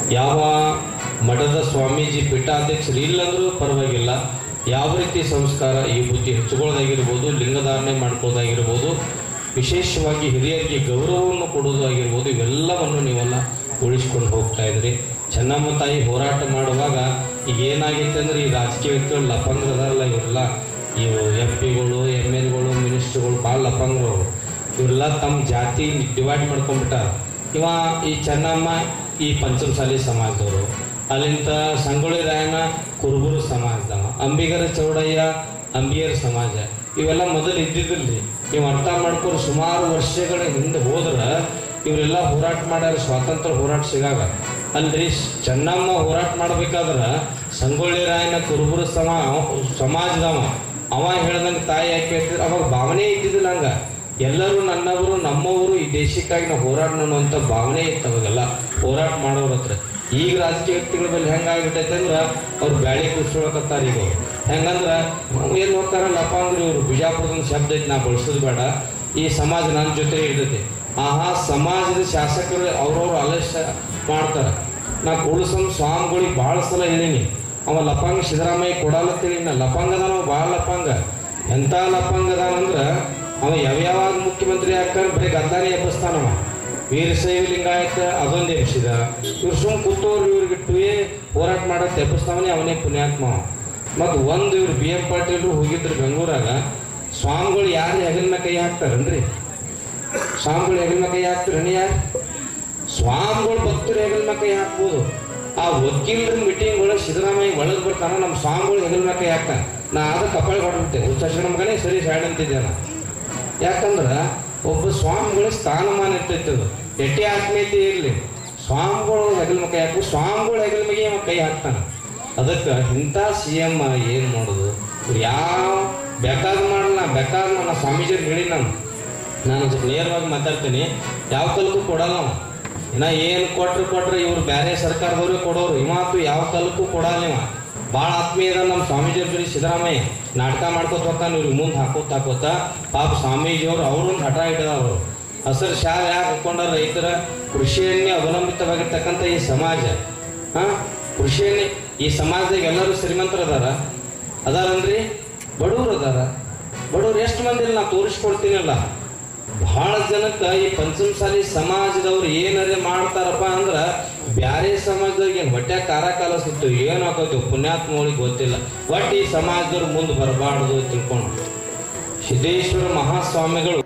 ಯಾವ ಮಠದ ಸ್ವಾಮೀಜಿ ಪೀಠಾಧ್ಯಕ್ಷರು ಇಲ್ಲಂದ್ರೂ ಪರವಾಗಿಲ್ಲ ಯಾವ ರೀತಿ ಸಂಸ್ಕಾರ ಈ ಬುದ್ಧಿ ಹೆಚ್ಚುಕೊಳ್ಳೋದಾಗಿರ್ಬೋದು ಲಿಂಗಧಾರಣೆ ಮಾಡ್ಕೊಳ್ಳೋದಾಗಿರ್ಬೋದು ವಿಶೇಷವಾಗಿ ಹಿರಿಯರಿಗೆ ಗೌರವವನ್ನು ಕೊಡೋದಾಗಿರ್ಬೋದು ಇವೆಲ್ಲವನ್ನು ನೀವೆಲ್ಲ ಉಳಿಸ್ಕೊಂಡು ಹೋಗ್ತಾ ಇದ್ರಿ ಚೆನ್ನಮ್ಮ ತಾಯಿ ಹೋರಾಟ ಮಾಡುವಾಗ ಈಗ ಏನಾಗಿತ್ತು ಅಂದ್ರೆ ಈ ರಾಜಕೀಯ ವ್ಯಕ್ತಿಗಳು ಲಪಂಗ್ರು ಅದಾರಲ್ಲ ಇವರೆಲ್ಲ ಇವು ಎಂ ಪಿಗಳು ಎಮ್ ಎಲ್ಗಳು ಮಿನಿಸ್ಟ್ರುಗಳು ಭಾಳ ಲಪಂಗ್ರು ಅವರು ಇವರೆಲ್ಲ ತಮ್ಮ ಜಾತಿ ಡಿವೈಡ್ ಮಾಡ್ಕೊಂಡ್ಬಿಟ್ಟಾರ ಇವ ಈ ಚೆನ್ನಮ್ಮ ಈ ಪಂಚಮಸಾಲಿ ಸಮಾಜದವರು ಅಲ್ಲಿಂದ ಸಂಗೊಳ್ಳಿ ರಾಯಣ್ಣ ಕುರುಬುರು ಸಮಾಜದವ ಅಂಬಿಗರ ಚೌಡಯ್ಯ ಅಂಬಿಯರ ಸಮಾಜ ಇವೆಲ್ಲ ಮೊದಲು ಇದ್ದಿದ್ದಿಲ್ರಿ ನೀವು ಅರ್ಥ ಮಾಡ್ಕೊಂಡು ಸುಮಾರು ವರ್ಷಗಳ ಹಿಂದೆ ಹೋದ್ರ ಇವರೆಲ್ಲ ಹೋರಾಟ ಮಾಡ್ಯಾರ ಸ್ವಾತಂತ್ರ್ಯ ಹೋರಾಟ ಸಿಗಾಗ ಅಲ್ರಿ ಚೆನ್ನಮ್ಮ ಹೋರಾಟ ಮಾಡ್ಬೇಕಾದ್ರ ಸಂಗೊಳ್ಳಿ ರಾಯನ ಕುರುಬುರು ಸಮಾ ಸಮಾಜದವ ಅವ ಹೇಳ್ದಂಗೆ ತಾಯಿ ಯಾಕೆ ಹೇಳ್ತಿದ್ರು ಅವಾಗ ಭಾವನೆ ಇದ್ದಿದ್ದಿಲ್ಲ ಹಂಗ ಎಲ್ಲರೂ ನನ್ನವರು ನಮ್ಮವರು ಈ ದೇಶಕ್ಕಾಗಿ ನಾವು ಹೋರಾಟ ಅನ್ನುವಂಥ ಭಾವನೆ ಇತ್ತು ಅವಾಗೆಲ್ಲ ಹೋರಾಟ ಮಾಡೋರ ಹತ್ರ ಈಗ ರಾಜಕೀಯ ವ್ಯಕ್ತಿಗಳ ಮೇಲೆ ಹೆಂಗಾಗ್ಬಿಟ್ಟೈತೆ ಅಂದ್ರೆ ಅವ್ರು ಬ್ಯಾಳಿ ಕುಡ್ಸ್ಕೊಳಕತ್ತಾರ ಈಗ ಅವ್ರು. ಹೆಂಗಂದ್ರ ಏನು ಹೋಗ್ತಾರ ಲಪಾಂಗ್ರಿ ಇವರು ಬಿಜಾಪುರದ ಶಬ್ದ ಐತಿ ನಾ ಬಳಸೋದು ಬೇಡ ಈ ಸಮಾಜ ನನ್ನ ಜೊತೆ ಇರ್ತೈತಿ ಆಹಾ ಸಮಾಜದ ಶಾಸಕರು ಅವ್ರವ್ರು ಆಲಸ್ಯ ಮಾಡ್ತಾರೆ ನಾ ಕುಳಸಂ ಸ್ವಾಮಿಗಳಿಗೆ ಭಾಳ ಸಲ ಹೇಳೀನಿ ಅವ ಲಪಾಂಗ ಸಿದ್ದರಾಮಯ್ಯ ಕೊಡಲತ್ತೀನಿ ನಾ ಲಪಾಂಗ ಅದಾನ ಅವ ಭಾಳ ಲಪಾಂಗ ಎಂಥ ಲಪಾಂಗ ಅದಾನಂದ್ರ ಅವ ಯಾವ್ಯಾವಾಗ ಮುಖ್ಯಮಂತ್ರಿ ಆಗ್ತಾನೆ ಬರೀ ಗದ್ದಾನೆ ಎಬ್ಬಿಸ್ತಾನವ ವೀರಶೈವ ಲಿಂಗಾಯತ ಅದೊಂದು ಎಬ್ಸಿದ ಇವ್ರು ಸುಮ್ ಕೂತವ್ರು ಇವ್ರಿಗೆ ಟುಯೇ ಹೋರಾಟ ಮಾಡಕ್ಕೆ ಎಬ್ಬಿಸ್ತಾವನೇ ಅವನೇ ಪುಣ್ಯಾತ್ಮ ಮತ್ತು ಒಂದು ಇವ್ರು ಬಿ ಎಂ ಪಾಟೀಲ್ರು ಹೋಗಿದ್ರು ಬೆಂಗಳೂರಾಗ ಸ್ವಾಮಿಗಳು ಯಾರು ಹೆಗಲಿನ ಕೈ ಹಾಕ್ತಾರನ್ರಿ ಸ್ವಾಮಿಗಳು ಹೆಗಲಿನ ಕೈ ಹಾಕ್ತಾರನಿ ಯಾರು ಸ್ವಾಮಿಗಳು ಭಕ್ತರು ಹೆಗಲಿನ ಕೈ ಹಾಕ್ಬೋದು ಆ ವಕೀಲರ ಮೀಟಿಂಗ್ ಒಳಗೆ ಸಿದ್ದರಾಮಯ್ಯ ಒಳಗೆ ಬರ್ತಾನ ನಮ್ಮ ಸ್ವಾಮಿಗಳು ಹೆಗಲಿನ ಕೈ ಹಾಕ್ತಾನೆ ನಾ ಅದ ಕಪಾಳಿ ಹೊಡ್ಬಿಟ್ಟೆ ಉಚ್ಚಾರ ಮಗನೇ ಸರಿ ಸೈಡ್ ಅಂತಿದ್ದೆ ನಾ ಯಾಕಂದ್ರ ಒಬ್ಬ ಸ್ವಾಮಿಗಳ ಸ್ಥಾನಮಾನ ಇರ್ತೈತೆ ಅದು ಎಟ್ಟೆ ಆತ್ಮೀಯತೆ ಇರಲಿ ಸ್ವಾಮಿಗಳು ಹೆಗಲ ಕೈ ಹಾಕು ಸ್ವಾಮಿಗಳು ಹೆಗಲ ಮಗೆ ಅವ ಕೈ ಹಾಕ್ತಾನ ಅದಕ್ಕೆ ಇಂಥ ಸಿ ಎಮ್ ಏನು ಮಾಡೋದು ಇವ್ರು ಯಾವ ಬೇಕಾದ್ ಮಾಡಲ್ಲ ಬೇಕಾದ್ ನನ್ನ ಸ್ವಾಮೀಜಿಯವ್ರು ಹೇಳಿ ನಾನು ನಾನು ಸ್ವಲ್ಪ ನೇರವಾಗಿ ಮಾತಾಡ್ತೀನಿ ಯಾವ ಕಾಲಕ್ಕೂ ಕೊಡಲ್ಲ ಅವ ಇನ್ನ ಏನು ಕೊಟ್ರು ಕೊಟ್ರೆ ಇವ್ರು ಬೇರೆ ಸರ್ಕಾರದವ್ರಿಗೆ ಕೊಡೋರು ಇವಾತು ಯಾವ ಕಾಲಕ್ಕೂ ಕೊಡಲ್ಲ ಇವ ಭಾಳ ಆತ್ಮೀಯ ಇದ ನಮ್ಮ ಸ್ವಾಮೀಜಿಯವ್ರ ಜೊತೆ ಸಿದ್ದರಾಮಯ್ಯ ನಾಟಕ ಮಾಡ್ಕೋತ ಹೋಗ್ತಾನೆ ಇವ್ರಿಗೆ ಮುಂದೆ ಹಾಕೋತ ಹಾಕೋತ ಪಾಪ ಸ್ವಾಮೀಜಿಯವರು ಅವ್ರನ್ನ ಹಠ ಹಿಡಿದವರು ಹಸಿರು ಶಾಲೆ ಯಾಕೆ ಹಾಕೊಂಡ ರೈತರ ಕೃಷಿಯನ್ನೇ ಅವಲಂಬಿತವಾಗಿರ್ತಕ್ಕಂಥ ಈ ಸಮಾಜ ಹಾ ಕೃಷಿಯನ್ನೇ ಈ ಸಮಾಜದಾಗ ಎಲ್ಲರೂ ಶ್ರೀಮಂತರು ಅದಾರ ಅದಾರನ್ರಿ ಬಡವರು ಅದಾರ ಬಡವ್ರು ಎಷ್ಟು ಮಂದಿ ಇಲ್ಲ ನಾ ತೋರಿಸ್ಕೊಡ್ತೀನಲ್ಲ ಬಹಳ ಜನಕ್ಕೆ ಈ ಪಂಚಮಸಾಲಿ ಸಮಾಜದವ್ರು ಏನರೇ ಮಾಡ್ತಾರಪ್ಪ ಅಂದ್ರ ಬ್ಯಾರೆ ಸಮಾಜದವ್ರಿಗೆ ಏನ್ ಹೊಟ್ಟೆ ಕಾರ ಕಾಲ ಸುತ್ತು ಏನು ಹಾಕೋದು ಪುಣ್ಯಾತ್ಮಗಳಿಗೆ ಗೊತ್ತಿಲ್ಲ ಒಟ್ಟು ಈ ಸಮಾಜದವ್ರು ಮುಂದೆ ಬರಬಾರ್ದು ತಿಳ್ಕೊಂಡು ಸಿದ್ದೇಶ್ವರ ಮಹಾಸ್ವಾಮಿಗಳು